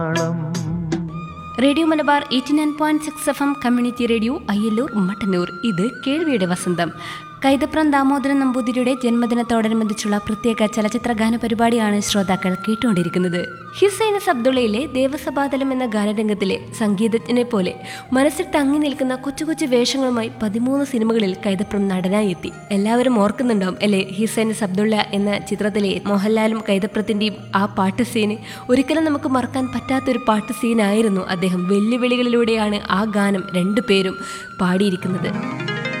radio Malabar eighty nine point six F M community radio Ayyalloor Mattannur ഇത് കേൾവിയുടെ വസന്തം കൈതപ്രം ദാമോദരൻ നമ്പൂതിരിയുടെ ജന്മദിനത്തോടനുബന്ധിച്ചുള്ള പ്രത്യേക ചലച്ചിത്ര ഗാന പരിപാടിയാണ് ശ്രോതാക്കൾ കേട്ടുകൊണ്ടിരിക്കുന്നത് ഹിസൈനസ് അബ്ദുള്ളയിലെ ദേവസഭാതലം എന്ന ഗാനരംഗത്തിലെ സംഗീതജ്ഞനെ പോലെ മനസ്സിൽ തങ്ങി നിൽക്കുന്ന കൊച്ചു കൊച്ചു വേഷങ്ങളുമായി പതിമൂന്ന് സിനിമകളിൽ കൈതപ്രം നടനായി എത്തി എല്ലാവരും ഓർക്കുന്നുണ്ടാവും അല്ലേ ഹിസൈനസ് അബ്ദുള്ള എന്ന ചിത്രത്തിലെ മോഹൻലാലും കൈതപ്രത്തിന്റെയും ആ പാട്ട് സീന് ഒരിക്കലും നമുക്ക് മറക്കാൻ പറ്റാത്തൊരു പാട്ട് സീനായിരുന്നു അദ്ദേഹം വെല്ലുവിളികളിലൂടെയാണ് ആ ഗാനം രണ്ടുപേരും പാടിയിരിക്കുന്നത്